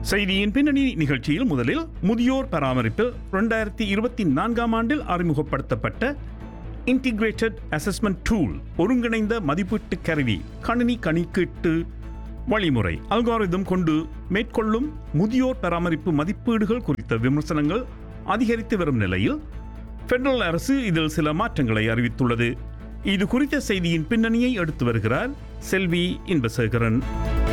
செய்தியின் பின்னணி நிகழ்ச்சியில் முதலில் முதியோர் பராமரிப்பில் இரண்டாயிரத்தி இருபத்தி நான்காம் ஆண்டில் அறிமுகப்படுத்தப்பட்ட இன்டிகிரேட்டட் அசஸ்மெண்ட் டூல் ஒருங்கிணைந்த மதிப்பீட்டு கருவி கணினி கணக்கீட்டு வழிமுறை அல்காரிதம் கொண்டு மேற்கொள்ளும் முதியோர் பராமரிப்பு மதிப்பீடுகள் குறித்த விமர்சனங்கள் அதிகரித்து வரும் நிலையில் பெடரல் அரசு இதில் சில மாற்றங்களை அறிவித்துள்ளது இது குறித்த செய்தியின் பின்னணியை எடுத்து வருகிறார் செல்வி இன்பசேகரன்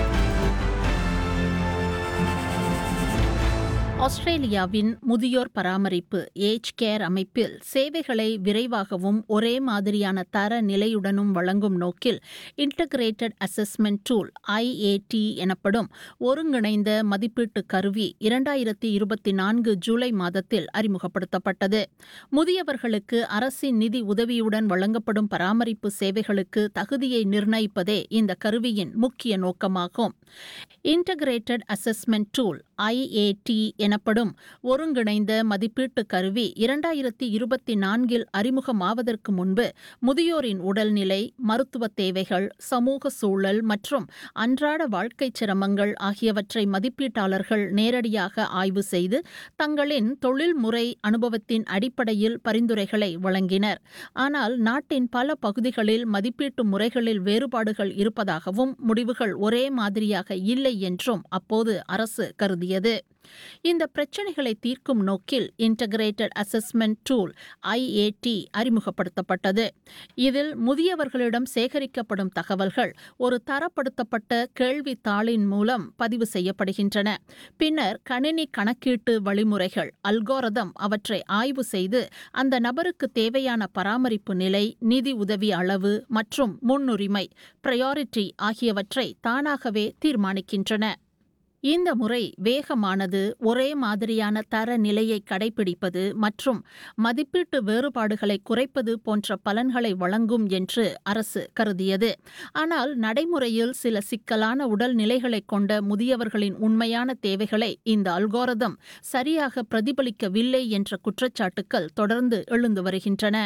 ஆஸ்திரேலியாவின் முதியோர் பராமரிப்பு ஏஜ் கேர் அமைப்பில் சேவைகளை விரைவாகவும் ஒரே மாதிரியான தர நிலையுடனும் வழங்கும் நோக்கில் இன்டகிரேட்டட் அசஸ்மெண்ட் டூல் ஐஏடி எனப்படும் ஒருங்கிணைந்த மதிப்பீட்டு கருவி இரண்டாயிரத்தி இருபத்தி நான்கு ஜூலை மாதத்தில் அறிமுகப்படுத்தப்பட்டது முதியவர்களுக்கு அரசின் நிதி உதவியுடன் வழங்கப்படும் பராமரிப்பு சேவைகளுக்கு தகுதியை நிர்ணயிப்பதே இந்த கருவியின் முக்கிய நோக்கமாகும் இன்டகிரேட்டட் அசஸ்மெண்ட் டூல் ஐஏடி எனப்படும் ஒருங்கிணைந்த மதிப்பீட்டு கருவி இரண்டாயிரத்தி இருபத்தி நான்கில் அறிமுகமாவதற்கு முன்பு முதியோரின் உடல்நிலை மருத்துவ தேவைகள் சமூக சூழல் மற்றும் அன்றாட வாழ்க்கை சிரமங்கள் ஆகியவற்றை மதிப்பீட்டாளர்கள் நேரடியாக ஆய்வு செய்து தங்களின் தொழில்முறை அனுபவத்தின் அடிப்படையில் பரிந்துரைகளை வழங்கினர் ஆனால் நாட்டின் பல பகுதிகளில் மதிப்பீட்டு முறைகளில் வேறுபாடுகள் இருப்பதாகவும் முடிவுகள் ஒரே மாதிரியாக இல்லை என்றும் அப்போது அரசு கருதியது இந்த பிரச்சினைகளை தீர்க்கும் நோக்கில் இன்டகிரேட்டட் அசஸ்மெண்ட் டூல் ஐஏடி அறிமுகப்படுத்தப்பட்டது இதில் முதியவர்களிடம் சேகரிக்கப்படும் தகவல்கள் ஒரு தரப்படுத்தப்பட்ட கேள்வித்தாளின் மூலம் பதிவு செய்யப்படுகின்றன பின்னர் கணினி கணக்கீட்டு வழிமுறைகள் அல்கோரதம் அவற்றை ஆய்வு செய்து அந்த நபருக்கு தேவையான பராமரிப்பு நிலை நிதி உதவி அளவு மற்றும் முன்னுரிமை பிரையாரிட்டி ஆகியவற்றை தானாகவே தீர்மானிக்கின்றன இந்த முறை வேகமானது ஒரே மாதிரியான தர நிலையை கடைபிடிப்பது மற்றும் மதிப்பீட்டு வேறுபாடுகளை குறைப்பது போன்ற பலன்களை வழங்கும் என்று அரசு கருதியது ஆனால் நடைமுறையில் சில சிக்கலான உடல் நிலைகளை கொண்ட முதியவர்களின் உண்மையான தேவைகளை இந்த அல்கோரதம் சரியாக பிரதிபலிக்கவில்லை என்ற குற்றச்சாட்டுக்கள் தொடர்ந்து எழுந்து வருகின்றன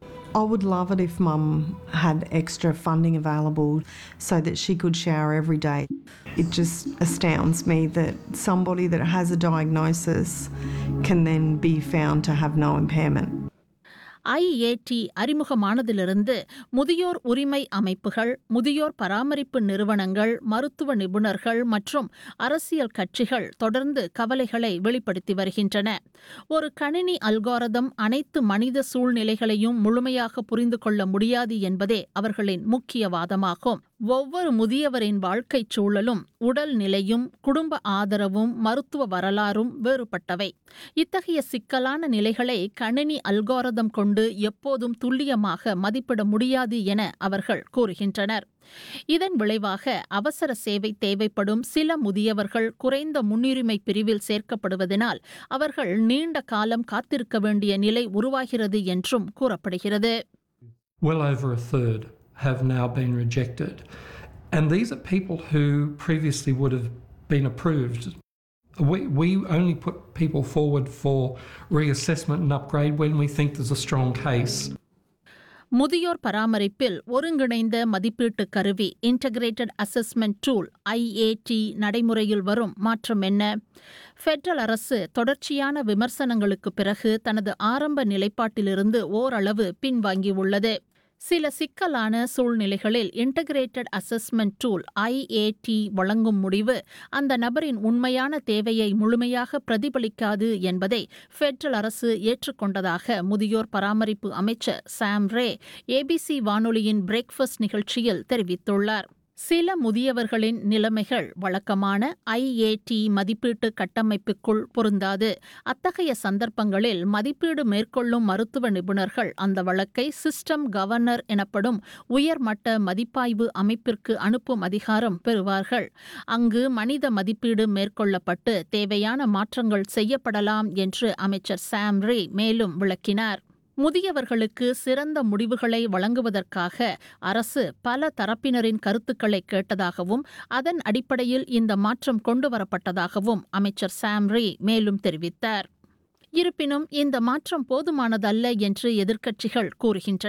I would love it if mum had extra funding available so that she could shower every day. It just astounds me that somebody that has a diagnosis can then be found to have no impairment. IAT அறிமுகமானதிலிருந்து முதியோர் உரிமை அமைப்புகள் முதியோர் பராமரிப்பு நிறுவனங்கள் மருத்துவ நிபுணர்கள் மற்றும் அரசியல் கட்சிகள் தொடர்ந்து கவலைகளை வெளிப்படுத்தி வருகின்றன ஒரு கணினி அல்காரதம் அனைத்து மனித சூழ்நிலைகளையும் முழுமையாக புரிந்து கொள்ள முடியாது என்பதே அவர்களின் முக்கிய வாதமாகும் ஒவ்வொரு முதியவரின் வாழ்க்கைச் சூழலும் உடல் நிலையும் குடும்ப ஆதரவும் மருத்துவ வரலாறும் வேறுபட்டவை இத்தகைய சிக்கலான நிலைகளை கணினி அல்காரதம் கொண்டு எப்போதும் துல்லியமாக மதிப்பிட முடியாது என அவர்கள் கூறுகின்றனர் இதன் விளைவாக அவசர சேவை தேவைப்படும் சில முதியவர்கள் குறைந்த முன்னுரிமை பிரிவில் சேர்க்கப்படுவதனால் அவர்கள் நீண்ட காலம் காத்திருக்க வேண்டிய நிலை உருவாகிறது என்றும் கூறப்படுகிறது well over a third have now been rejected. And these are people who previously would have been approved. We, we only put people forward for reassessment and upgrade when we think there's a strong case. முதியோர் பராமரிப்பில் ஒருங்கிணைந்த மதிப்பீட்டு கருவி integrated assessment tool IAT நடைமுறையில் வரும் மாற்றம் என்ன federal அரசு தொடர்ச்சியான விமர்சனங்களுக்கு பிறகு தனது ஆரம்ப நிலைப்பாட்டிலிருந்து ஓரளவு பின்வாங்கியுள்ளது சில சிக்கலான சூழ்நிலைகளில் இன்டகிரேட்டட் அசஸ்மெண்ட் டூல் ஐஏடி வழங்கும் முடிவு அந்த நபரின் உண்மையான தேவையை முழுமையாக பிரதிபலிக்காது என்பதை ஃபெடரல் அரசு ஏற்றுக்கொண்டதாக முதியோர் பராமரிப்பு அமைச்சர் சாம் ரே ஏபிசி வானொலியின் பிரேக்ஃபாஸ்ட் நிகழ்ச்சியில் தெரிவித்துள்ளார் சில முதியவர்களின் நிலைமைகள் வழக்கமான ஐஏடி மதிப்பீட்டு கட்டமைப்புக்குள் பொருந்தாது அத்தகைய சந்தர்ப்பங்களில் மதிப்பீடு மேற்கொள்ளும் மருத்துவ நிபுணர்கள் அந்த வழக்கை சிஸ்டம் கவர்னர் எனப்படும் உயர்மட்ட மதிப்பாய்வு அமைப்பிற்கு அனுப்பும் அதிகாரம் பெறுவார்கள் அங்கு மனித மதிப்பீடு மேற்கொள்ளப்பட்டு தேவையான மாற்றங்கள் செய்யப்படலாம் என்று அமைச்சர் சாம் ரே மேலும் விளக்கினார் முதியவர்களுக்கு சிறந்த முடிவுகளை வழங்குவதற்காக அரசு பல தரப்பினரின் கருத்துக்களை கேட்டதாகவும் அதன் அடிப்படையில் இந்த மாற்றம் கொண்டுவரப்பட்டதாகவும் அமைச்சர் சாம் ரீ மேலும் தெரிவித்தார் இருப்பினும் இந்த மாற்றம் போதுமானதல்ல என்று எதிர்க்கட்சிகள் கூறுகின்றன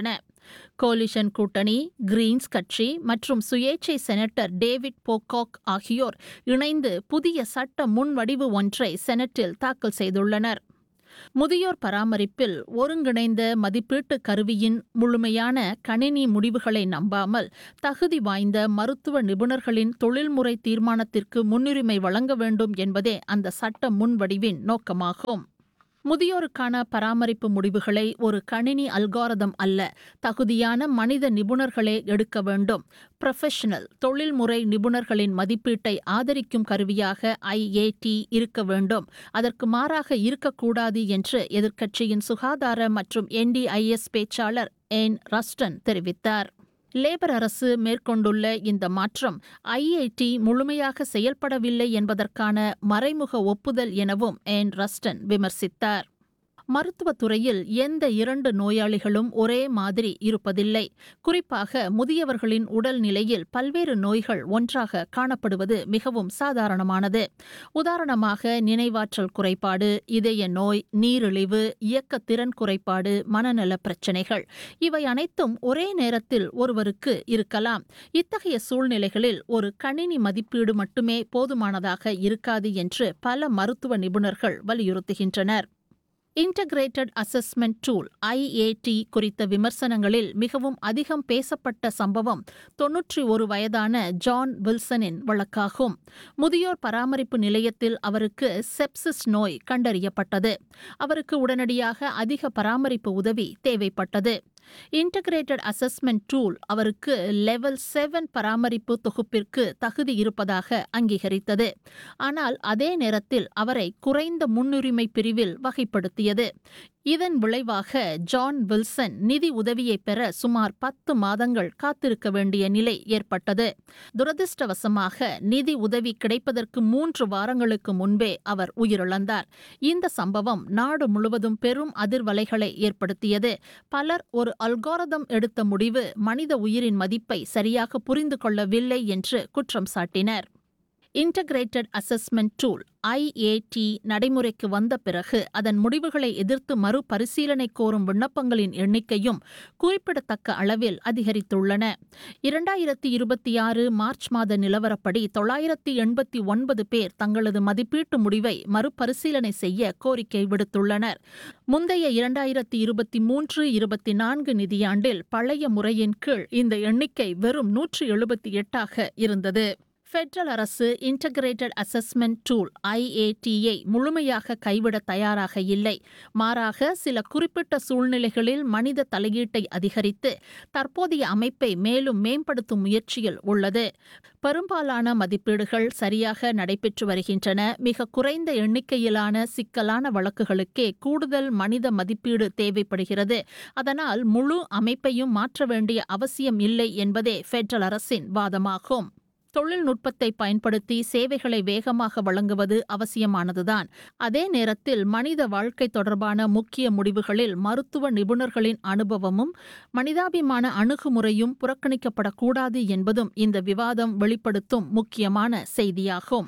கோலிஷன் கூட்டணி கிரீன்ஸ் கட்சி மற்றும் சுயேட்சை செனட்டர் டேவிட் போகாக் ஆகியோர் இணைந்து புதிய சட்ட முன்வடிவு ஒன்றை செனட்டில் தாக்கல் செய்துள்ளனர் முதியோர் பராமரிப்பில் ஒருங்கிணைந்த மதிப்பீட்டு கருவியின் முழுமையான கணினி முடிவுகளை நம்பாமல் தகுதி வாய்ந்த மருத்துவ நிபுணர்களின் தொழில்முறை தீர்மானத்திற்கு முன்னுரிமை வழங்க வேண்டும் என்பதே அந்த சட்ட முன்வடிவின் நோக்கமாகும் முதியோருக்கான பராமரிப்பு முடிவுகளை ஒரு கணினி அல்காரதம் அல்ல தகுதியான மனித நிபுணர்களே எடுக்க வேண்டும் ப்ரொஃபஷனல் தொழில்முறை நிபுணர்களின் மதிப்பீட்டை ஆதரிக்கும் கருவியாக ஐஏடி இருக்க வேண்டும் அதற்கு மாறாக இருக்கக்கூடாது என்று எதிர்க்கட்சியின் சுகாதார மற்றும் என்டிஐஎஸ் பேச்சாளர் என் ரஸ்டன் தெரிவித்தார் லேபர் அரசு மேற்கொண்டுள்ள இந்த மாற்றம் ஐஐடி முழுமையாக செயல்படவில்லை என்பதற்கான மறைமுக ஒப்புதல் எனவும் என் ரஸ்டன் விமர்சித்தார் மருத்துவத் துறையில் எந்த இரண்டு நோயாளிகளும் ஒரே மாதிரி இருப்பதில்லை குறிப்பாக முதியவர்களின் உடல் நிலையில் பல்வேறு நோய்கள் ஒன்றாக காணப்படுவது மிகவும் சாதாரணமானது உதாரணமாக நினைவாற்றல் குறைபாடு இதய நோய் நீரிழிவு இயக்கத்திறன் குறைபாடு மனநல பிரச்சினைகள் இவை அனைத்தும் ஒரே நேரத்தில் ஒருவருக்கு இருக்கலாம் இத்தகைய சூழ்நிலைகளில் ஒரு கணினி மதிப்பீடு மட்டுமே போதுமானதாக இருக்காது என்று பல மருத்துவ நிபுணர்கள் வலியுறுத்துகின்றனர் இன்டகிரேட்டட் அசஸ்மெண்ட் டூல் ஐஏடி குறித்த விமர்சனங்களில் மிகவும் அதிகம் பேசப்பட்ட சம்பவம் தொன்னூற்றி ஒரு வயதான ஜான் வில்சனின் வழக்காகும் முதியோர் பராமரிப்பு நிலையத்தில் அவருக்கு செப்சிஸ் நோய் கண்டறியப்பட்டது அவருக்கு உடனடியாக அதிக பராமரிப்பு உதவி தேவைப்பட்டது இன்டகிரேட்டட் அசஸ்மெண்ட் டூல் அவருக்கு லெவல் செவன் பராமரிப்பு தொகுப்பிற்கு தகுதி இருப்பதாக அங்கீகரித்தது ஆனால் அதே நேரத்தில் அவரை குறைந்த முன்னுரிமை பிரிவில் வகைப்படுத்தியது இதன் விளைவாக ஜான் வில்சன் நிதி உதவியை பெற சுமார் பத்து மாதங்கள் காத்திருக்க வேண்டிய நிலை ஏற்பட்டது துரதிருஷ்டவசமாக நிதி உதவி கிடைப்பதற்கு மூன்று வாரங்களுக்கு முன்பே அவர் உயிரிழந்தார் இந்த சம்பவம் நாடு முழுவதும் பெரும் அதிர்வலைகளை ஏற்படுத்தியது பலர் ஒரு அல்காரதம் எடுத்த முடிவு மனித உயிரின் மதிப்பை சரியாக புரிந்து கொள்ளவில்லை என்று குற்றம் சாட்டினர் இன்டகிரேட்டட் அசஸ்மெண்ட் டூல் ஐஏடி நடைமுறைக்கு வந்த பிறகு அதன் முடிவுகளை எதிர்த்து மறுபரிசீலனை கோரும் விண்ணப்பங்களின் எண்ணிக்கையும் குறிப்பிடத்தக்க அளவில் அதிகரித்துள்ளன இரண்டாயிரத்தி இருபத்தி ஆறு மார்ச் மாத நிலவரப்படி தொள்ளாயிரத்தி எண்பத்தி ஒன்பது பேர் தங்களது மதிப்பீட்டு முடிவை மறுபரிசீலனை செய்ய கோரிக்கை விடுத்துள்ளனர் முந்தைய இரண்டாயிரத்தி இருபத்தி மூன்று இருபத்தி நான்கு நிதியாண்டில் பழைய முறையின் கீழ் இந்த எண்ணிக்கை வெறும் நூற்றி எழுபத்தி எட்டாக இருந்தது ஃபெடரல் அரசு இன்டகிரேட்டட் அசஸ்மெண்ட் டூல் ஐஏடியை முழுமையாக கைவிட தயாராக இல்லை மாறாக சில குறிப்பிட்ட சூழ்நிலைகளில் மனித தலையீட்டை அதிகரித்து தற்போதைய அமைப்பை மேலும் மேம்படுத்தும் முயற்சியில் உள்ளது பெரும்பாலான மதிப்பீடுகள் சரியாக நடைபெற்று வருகின்றன மிக குறைந்த எண்ணிக்கையிலான சிக்கலான வழக்குகளுக்கே கூடுதல் மனித மதிப்பீடு தேவைப்படுகிறது அதனால் முழு அமைப்பையும் மாற்ற வேண்டிய அவசியம் இல்லை என்பதே ஃபெடரல் அரசின் வாதமாகும் தொழில்நுட்பத்தை பயன்படுத்தி சேவைகளை வேகமாக வழங்குவது அவசியமானதுதான் அதே நேரத்தில் மனித வாழ்க்கை தொடர்பான முக்கிய முடிவுகளில் மருத்துவ நிபுணர்களின் அனுபவமும் மனிதாபிமான அணுகுமுறையும் புறக்கணிக்கப்படக்கூடாது என்பதும் இந்த விவாதம் வெளிப்படுத்தும் முக்கியமான செய்தியாகும்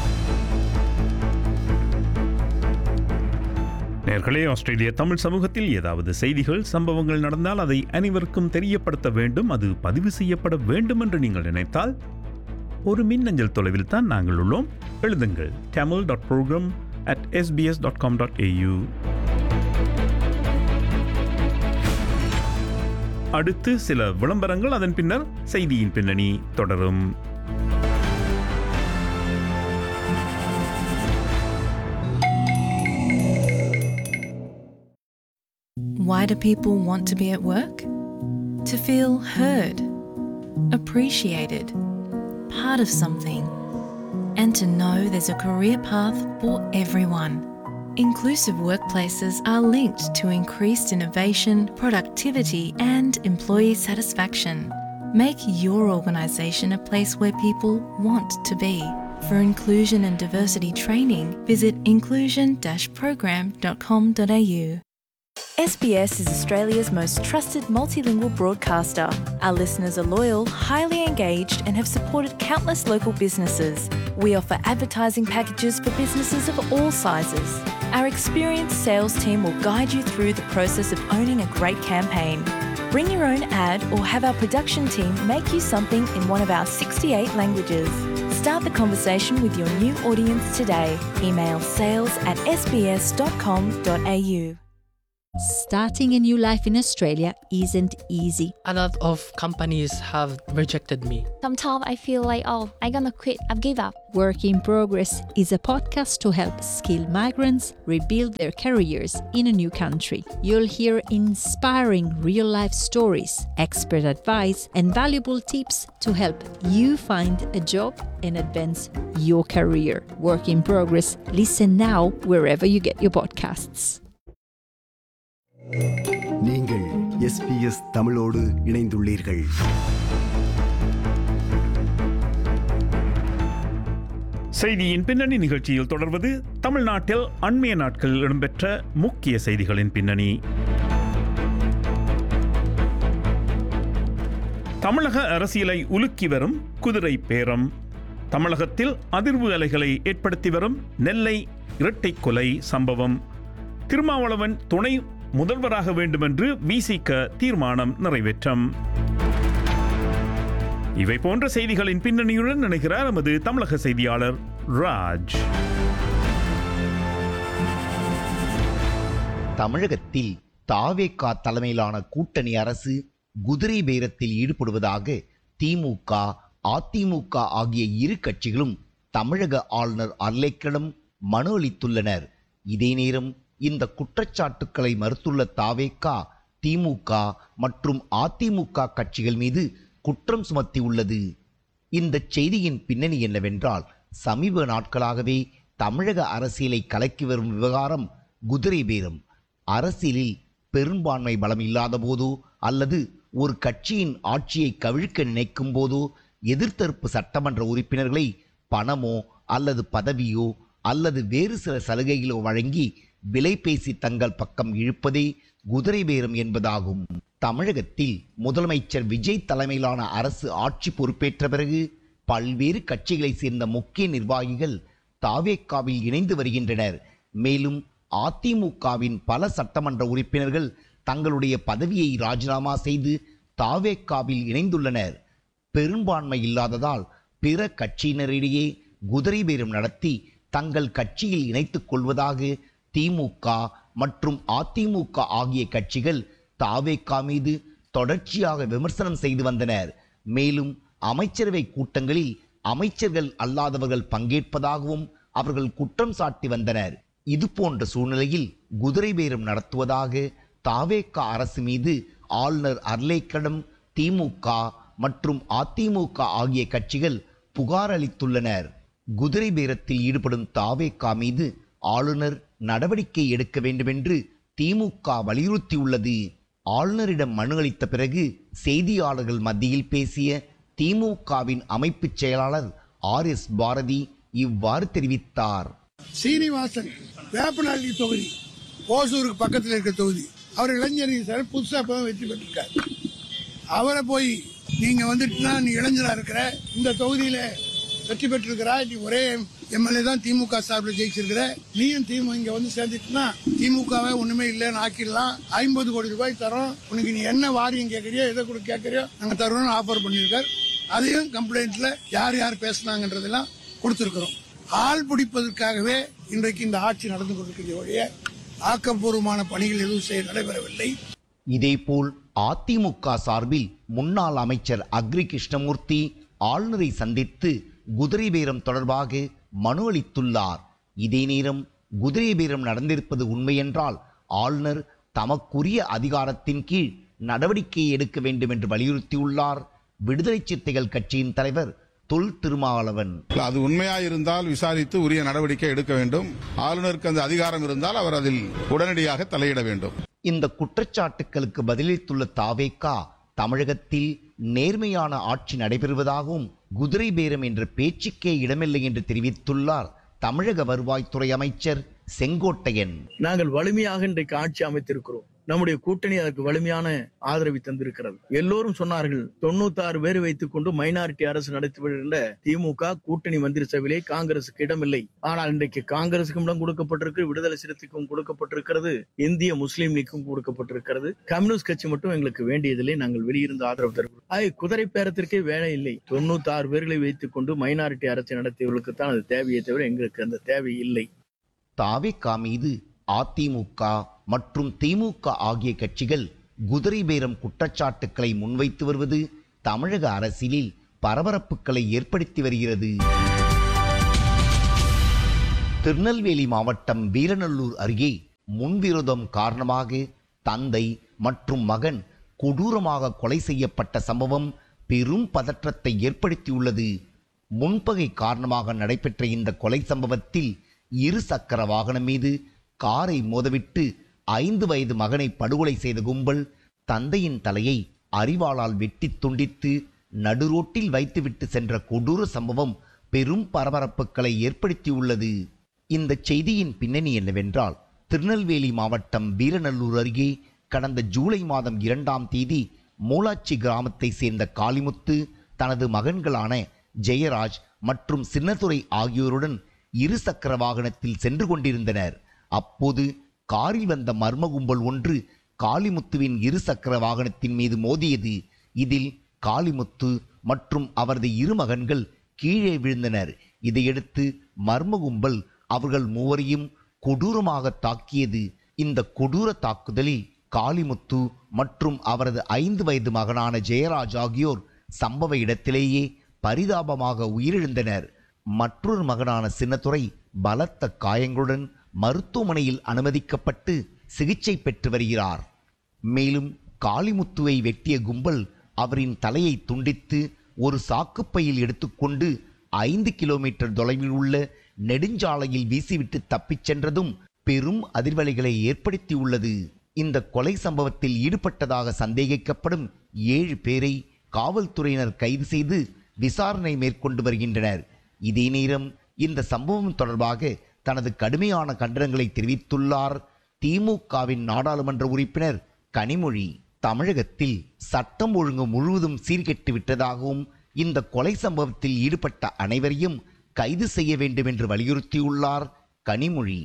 நேர்களே ஆஸ்திரேலிய தமிழ் சமூகத்தில் ஏதாவது செய்திகள் சம்பவங்கள் நடந்தால் அதை அனைவருக்கும் தெரியப்படுத்த வேண்டும் அது பதிவு செய்யப்பட வேண்டும் என்று நீங்கள் நினைத்தால் ஒரு மின்னஞ்சல் தொலைவில் தான் நாங்கள் உள்ளோம் எழுதுங்கள் Tamil dot program at SBS dot com dot AU அடுத்து சில விளம்பரங்கள் அதன் பின்னர் செய்தியின் பின்னணி தொடரும் Why do people want to be at work? To feel heard, appreciated, part of something, and to know there's a career path for everyone. Inclusive workplaces are linked to increased innovation, productivity, and employee satisfaction. Make your organisation a place where people want to be. For inclusion and diversity training, visit inclusion program.com.au. SBS is Australia's most trusted multilingual broadcaster. Our listeners are loyal, highly engaged, and have supported countless local businesses. We offer advertising packages for businesses of all sizes. Our experienced sales team will guide you through the process of owning a great campaign. Bring your own ad or have our production team make you something in one of our 68 languages. Start the conversation with your new audience today. Email sales at sbs.com.au. Starting a new life in Australia isn't easy. A lot of companies have rejected me. Sometimes I feel like, oh, I'm gonna quit, I've give up. Work in Progress is a podcast to help skilled migrants rebuild their careers in a new country. You'll hear inspiring real life stories, expert advice, and valuable tips to help you find a job and advance your career. Work in Progress. Listen now wherever you get your podcasts. நீங்கள் SBS தமிழோடு இணைந்துள்ளீர்கள் செய்தியின் பின்னணி நிகழ்ச்சியில் தொடர்வது தமிழ்நாட்டில் அண்மைய நாட்களில் இடம்பெற்ற முக்கிய செய்திகளின் பின்னணி தமிழக அரசியலை உலுக்கி வரும் குதிரை பேரம் தமிழகத்தில் அதிர்வு அலைகளை ஏற்படுத்தி வரும் நெல்லை இரட்டை கொலை சம்பவம் திருமாவளவன் துணை முதல்வராக வேண்டுமென்று விசிக தீர்மானம் நிறைவேற்றம் இவை போன்ற செய்திகளின் பின்னணியுடன் நினைக்கிறார் நமது தமிழக செய்தியாளர் ராஜ் தமிழகத்தில் தாவேகா தலைமையிலான கூட்டணி அரசு குதிரை பேரத்தில் ஈடுபடுவதாக திமுக அதிமுக ஆகிய இரு கட்சிகளும் தமிழக ஆளுநர் அர்லேக்கரிடம் மனு அளித்துள்ளனர் இதே நேரம் இந்த குற்றச்சாட்டுக்களை மறுத்துள்ள தாவேகா திமுக மற்றும் அதிமுக கட்சிகள் மீது குற்றம் சுமத்தியுள்ளது இந்த செய்தியின் பின்னணி என்னவென்றால் சமீப நாட்களாகவே தமிழக அரசியலை கலக்கி வரும் விவகாரம் குதிரை பேரம் அரசியலில் பெரும்பான்மை பலம் இல்லாத போதோ அல்லது ஒரு கட்சியின் ஆட்சியை கவிழ்க்க நினைக்கும் போதோ எதிர்த்தரப்பு சட்டமன்ற உறுப்பினர்களை பணமோ அல்லது பதவியோ அல்லது வேறு சில சலுகைகளோ வழங்கி விலை பேசி தங்கள் பக்கம் இழுப்பதே குதிரை பேரம் என்பதாகும் தமிழகத்தில் முதலமைச்சர் விஜய் தலைமையிலான அரசு ஆட்சி பொறுப்பேற்ற பிறகு பல்வேறு கட்சிகளைச் சேர்ந்த முக்கிய நிர்வாகிகள் தாவேக்காவில் இணைந்து வருகின்றனர் மேலும் அதிமுகவின் பல சட்டமன்ற உறுப்பினர்கள் தங்களுடைய பதவியை ராஜினாமா செய்து தாவேக்காவில் இணைந்துள்ளனர் பெரும்பான்மை இல்லாததால் பிற கட்சியினரிடையே குதிரை பேரம் நடத்தி தங்கள் கட்சியில் இணைத்துக் கொள்வதாக திமுக மற்றும் அதிமுக ஆகிய கட்சிகள் தாவேக்கா மீது தொடர்ச்சியாக விமர்சனம் செய்து வந்தனர் மேலும் அமைச்சரவை கூட்டங்களில் அமைச்சர்கள் அல்லாதவர்கள் பங்கேற்பதாகவும் அவர்கள் குற்றம் சாட்டி வந்தனர் இது போன்ற சூழ்நிலையில் குதிரை பேரம் நடத்துவதாக தாவேக்கா அரசு மீது ஆளுநர் அர்லேக்கடம் திமுக மற்றும் அதிமுக ஆகிய கட்சிகள் புகார் அளித்துள்ளனர் குதிரை பேரத்தில் ஈடுபடும் தாவேக்கா மீது ஆளுநர் நடவடிக்கை எடுக்க வேண்டுமென்று திமுக வலியுறுத்தியுள்ளது ஆளுநரிடம் மனு அளித்த பிறகு செய்தியாளர்கள் மத்தியில் பேசிய திமுகவின் அமைப்புச் செயலாளர் ஆர் எஸ் பாரதி இவ்வாறு தெரிவித்தார் சீனிவாசன் வேப்பநாளி தொகுதி ஓசூருக்கு பக்கத்தில் இருக்க தொகுதி அவர் இளைஞர் சார் புதுசா இப்போ வெற்றி பெற்றிருக்கார் அவரை போய் நீங்க வந்துட்டுனா நீ இளைஞரா இருக்கிற இந்த தொகுதியில வெற்றி பெற்றிருக்கிறாய் நீ ஒரே எம்எல்ஏ தான் திமுக சார்பில் ஜெயிச்சிருக்கிற நீயும் திமுக இங்க வந்து சேர்ந்துட்டுனா திமுகவே ஒண்ணுமே இல்லைன்னு ஆக்கிடலாம் ஐம்பது கோடி ரூபாய் தரோம் உனக்கு நீ என்ன வாரியம் கேட்கறியோ எதை கூட கேட்கறியோ நாங்க தரோம்னு ஆஃபர் பண்ணியிருக்கார் அதையும் கம்ப்ளைண்ட்ல யார் யார் பேசுனாங்கன்றதெல்லாம் கொடுத்துருக்கிறோம் ஆள் பிடிப்பதற்காகவே இன்றைக்கு இந்த ஆட்சி நடந்து கொண்டிருக்கிற ஒழிய ஆக்கப்பூர்வமான பணிகள் எதுவும் செய்ய நடைபெறவில்லை இதேபோல் அதிமுக சார்பில் முன்னாள் அமைச்சர் அக்ரி கிருஷ்ணமூர்த்தி ஆளுநரை சந்தித்து குதிரை பேரம் தொடர்பாக மனு அளித்துள்ளார் இதே நேரம் குதிரை பேரம் நடந்திருப்பது உண்மையென்றால் ஆளுநர் தமக்குரிய அதிகாரத்தின் கீழ் நடவடிக்கை எடுக்க வேண்டும் என்று வலியுறுத்தியுள்ளார் விடுதலை சிறுத்தைகள் கட்சியின் தலைவர் தொல் திருமாவளவன் அது உண்மையா இருந்தால் விசாரித்து உரிய நடவடிக்கை எடுக்க வேண்டும் ஆளுநருக்கு அந்த அதிகாரம் இருந்தால் அவர் அதில் உடனடியாக தலையிட வேண்டும் இந்த குற்றச்சாட்டுக்களுக்கு பதிலளித்துள்ள தாவேக்கா தமிழகத்தில் நேர்மையான ஆட்சி நடைபெறுவதாகவும் குதிரை பேரம் என்ற பேச்சுக்கே இடமில்லை என்று தெரிவித்துள்ளார் தமிழக வருவாய்த்துறை அமைச்சர் செங்கோட்டையன் நாங்கள் வலிமையாக இன்றைக்கு ஆட்சி அமைத்திருக்கிறோம் நம்முடைய கூட்டணி அதற்கு வலிமையான ஆதரவை தந்திருக்கிறது எல்லோரும் சொன்னார்கள் தொண்ணூத்தாறு பேரை வைத்துக் கொண்டு மைனாரிட்டி அரசு நடத்தி வருகின்ற திமுக கூட்டணி மந்திரி சபையிலே காங்கிரசுக்கு இடமில்லை ஆனால் இன்றைக்கு காங்கிரசுக்கும் இடம் கொடுக்கப்பட்டிருக்கு விடுதலை சிறுத்தைக்கும் கொடுக்கப்பட்டிருக்கிறது இந்திய முஸ்லீம் லீக்கும் கொடுக்கப்பட்டிருக்கிறது கம்யூனிஸ்ட் கட்சி மட்டும் எங்களுக்கு வேண்டியதில்லை நாங்கள் வெளியிருந்து ஆதரவு தருகிறோம் ஆக குதிரை பேரத்திற்கே வேலை இல்லை தொண்ணூத்தி ஆறு பேர்களை வைத்துக் கொண்டு மைனாரிட்டி அரசை நடத்தியவர்களுக்கு தான் அது தேவையை தவிர எங்களுக்கு அந்த தேவை இல்லை தாவேக்கா மீது அதிமுக மற்றும் திமுக ஆகிய கட்சிகள் குதிரை பேரம் குற்றச்சாட்டுக்களை முன்வைத்து வருவது தமிழக அரசியலில் பரபரப்புகளை ஏற்படுத்தி வருகிறது திருநெல்வேலி மாவட்டம் வீரநல்லூர் அருகே முன்விரோதம் காரணமாக தந்தை மற்றும் மகன் கொடூரமாக கொலை செய்யப்பட்ட சம்பவம் பெரும் பதற்றத்தை ஏற்படுத்தியுள்ளது முன்பகை காரணமாக நடைபெற்ற இந்த கொலை சம்பவத்தில் இரு சக்கர வாகனம் மீது காரை மோதவிட்டு ஐந்து வயது மகனை படுகொலை செய்த கும்பல் தந்தையின் தலையை அரிவாளால் வெட்டி துண்டித்து நடுரோட்டில் வைத்துவிட்டு சென்ற கொடூர சம்பவம் பெரும் பரபரப்புகளை ஏற்படுத்தியுள்ளது இந்த செய்தியின் பின்னணி என்னவென்றால் திருநெல்வேலி மாவட்டம் வீரநல்லூர் அருகே கடந்த ஜூலை மாதம் இரண்டாம் தேதி மூலாச்சி கிராமத்தை சேர்ந்த காளிமுத்து தனது மகன்களான ஜெயராஜ் மற்றும் சின்னதுரை ஆகியோருடன் இரு சக்கர வாகனத்தில் சென்று கொண்டிருந்தனர் அப்போது காரில் வந்த மர்ம கும்பல் ஒன்று காளிமுத்துவின் இரு சக்கர வாகனத்தின் மீது மோதியது இதில் காளிமுத்து மற்றும் அவரது இரு மகன்கள் கீழே விழுந்தனர் இதையடுத்து மர்ம கும்பல் அவர்கள் மூவரையும் கொடூரமாக தாக்கியது இந்த கொடூர தாக்குதலில் காளிமுத்து மற்றும் அவரது ஐந்து வயது மகனான ஜெயராஜ் ஆகியோர் சம்பவ இடத்திலேயே பரிதாபமாக உயிரிழந்தனர் மற்றொரு மகனான சின்னத்துரை பலத்த காயங்களுடன் மருத்துவமனையில் அனுமதிக்கப்பட்டு சிகிச்சை பெற்று வருகிறார் மேலும் காளிமுத்துவை வெட்டிய கும்பல் அவரின் தலையை துண்டித்து ஒரு சாக்குப்பையில் எடுத்துக்கொண்டு ஐந்து கிலோமீட்டர் தொலைவில் உள்ள நெடுஞ்சாலையில் வீசிவிட்டு தப்பிச் சென்றதும் பெரும் அதிர்வலைகளை ஏற்படுத்தியுள்ளது இந்த கொலை சம்பவத்தில் ஈடுபட்டதாக சந்தேகிக்கப்படும் ஏழு பேரை காவல்துறையினர் கைது செய்து விசாரணை மேற்கொண்டு வருகின்றனர் இதே நேரம் இந்த சம்பவம் தொடர்பாக தனது கடுமையான கண்டனங்களை தெரிவித்துள்ளார் திமுகவின் நாடாளுமன்ற உறுப்பினர் கனிமொழி தமிழகத்தில் சட்டம் ஒழுங்கு முழுவதும் சீர்கெட்டு விட்டதாகவும் இந்த கொலை சம்பவத்தில் ஈடுபட்ட அனைவரையும் கைது செய்ய வேண்டும் என்று வலியுறுத்தியுள்ளார் கனிமொழி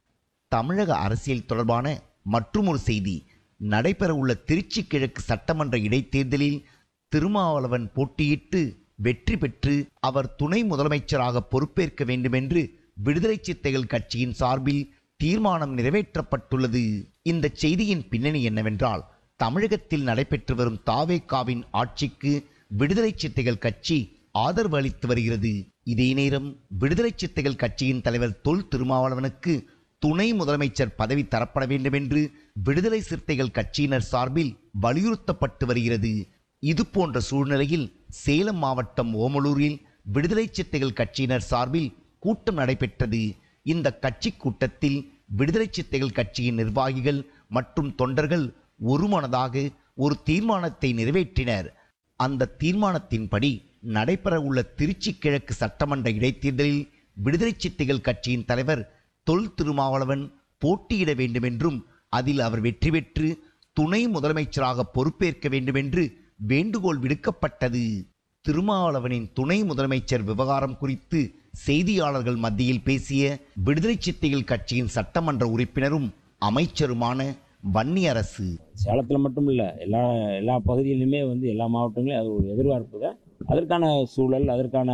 தமிழக அரசியல் தொடர்பான மற்றுமொரு செய்தி நடைபெறவுள்ள திருச்சி கிழக்கு சட்டமன்ற இடைத்தேர்தலில் திருமாவளவன் போட்டியிட்டு வெற்றி பெற்று அவர் துணை முதலமைச்சராக பொறுப்பேற்க வேண்டுமென்று விடுதலை சித்தைகள் கட்சியின் சார்பில் தீர்மானம் நிறைவேற்றப்பட்டுள்ளது இந்த செய்தியின் பின்னணி என்னவென்றால் தமிழகத்தில் நடைபெற்று வரும் தாவேக்காவின் ஆட்சிக்கு விடுதலை சித்தைகள் கட்சி ஆதரவு அளித்து வருகிறது இதே நேரம் விடுதலை சித்தைகள் கட்சியின் தலைவர் தொல் திருமாவளவனுக்கு துணை முதலமைச்சர் பதவி தரப்பட வேண்டும் என்று விடுதலை சிறுத்தைகள் கட்சியினர் சார்பில் வலியுறுத்தப்பட்டு வருகிறது இது போன்ற சூழ்நிலையில் சேலம் மாவட்டம் ஓமலூரில் விடுதலை சித்தைகள் கட்சியினர் சார்பில் கூட்டம் நடைபெற்றது இந்த கட்சி கூட்டத்தில் விடுதலை சித்தைகள் கட்சியின் நிர்வாகிகள் மற்றும் தொண்டர்கள் ஒருமனதாக ஒரு தீர்மானத்தை நிறைவேற்றினர் அந்த தீர்மானத்தின்படி நடைபெறவுள்ள திருச்சி கிழக்கு சட்டமன்ற இடைத்தேர்தலில் விடுதலை சித்தைகள் கட்சியின் தலைவர் தொல் திருமாவளவன் போட்டியிட வேண்டுமென்றும் அதில் அவர் வெற்றி பெற்று துணை முதலமைச்சராக பொறுப்பேற்க வேண்டுமென்று வேண்டுகோள் விடுக்கப்பட்டது திருமாவளவனின் துணை முதலமைச்சர் விவகாரம் குறித்து செய்தியாளர்கள் மத்தியில் பேசிய விடுதலை சித்தைகள் கட்சியின் சட்டமன்ற உறுப்பினரும் அமைச்சருமான வன்னியரசு சேலத்தில் மட்டும் இல்லை எல்லா எல்லா பகுதியிலுமே வந்து எல்லா மாவட்டங்களையும் அது ஒரு எதிர்பார்ப்பு தான் அதற்கான சூழல் அதற்கான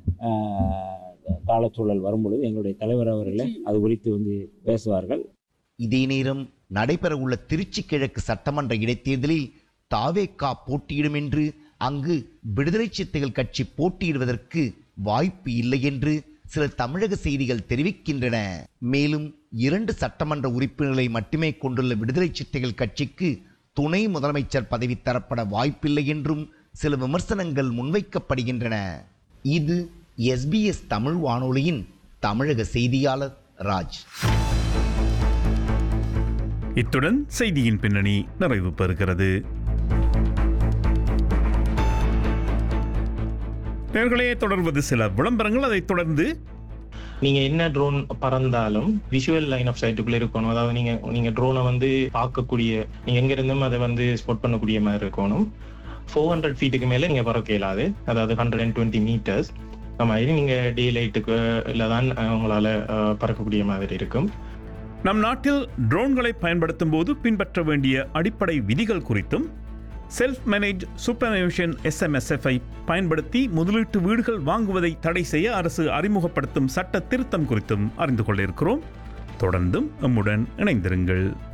காலச்சூழல் வரும்பொழுது எங்களுடைய தலைவர் அவர்களே அது குறித்து வந்து பேசுவார்கள் இதே நேரம் நடைபெறவுள்ள திருச்சி கிழக்கு சட்டமன்ற இடைத்தேர்தலில் தாவேக்கா போட்டியிடும் என்று அங்கு விடுதலை சித்தைகள் கட்சி போட்டியிடுவதற்கு வாய்ப்பு இல்லை என்று சில தமிழக செய்திகள் தெரிவிக்கின்றன மேலும் இரண்டு சட்டமன்ற உறுப்பினர்களை மட்டுமே கொண்டுள்ள விடுதலை சித்தைகள் கட்சிக்கு துணை முதலமைச்சர் பதவி தரப்பட வாய்ப்பில்லை என்றும் சில விமர்சனங்கள் முன்வைக்கப்படுகின்றன இது எஸ்பிஎஸ் தமிழ் வானொலியின் தமிழக செய்தியாளர் ராஜ் இத்துடன் செய்தியின் பின்னணி நிறைவு பெறுகிறது நேர்களே தொடர்வது சில விளம்பரங்கள் அதைத் தொடர்ந்து நீங்க என்ன ட்ரோன் பறந்தாலும் விஷுவல் லைன் ஆஃப் சைட்டுக்குள்ள இருக்கணும் அதாவது நீங்க நீங்க ட்ரோனை வந்து பார்க்கக்கூடிய நீங்க எங்க இருந்தும் அதை வந்து ஸ்பாட் பண்ணக்கூடிய மாதிரி இருக்கணும் ஃபோர் ஹண்ட்ரட் ஃபீட்டுக்கு மேல நீங்க பறக்க இயலாது அதாவது ஹண்ட்ரட் அண்ட் டுவெண்ட்டி மீட்டர்ஸ் அந்த மாதிரி நீங்க டே லைட்டுக்கு தான் உங்களால அஹ், பறக்கக்கூடிய மாதிரி இருக்கும் நம் நாட்டில் ட்ரோன்களை பயன்படுத்தும் போது பின்பற்ற வேண்டிய அடிப்படை விதிகள் குறித்தும் செல்ஃப் மேனேஜ் சூப்பர்விஷன் எஸ்எம்எஸ்எஃப்ஐ பயன்படுத்தி முதலீட்டு வீடுகள் வாங்குவதை தடை செய்ய அரசு அறிமுகப்படுத்தும் சட்ட திருத்தம் குறித்தும் அறிந்து கொள்ள இருக்கிறோம் தொடர்ந்தும் எம்முடன் இணைந்திருங்கள்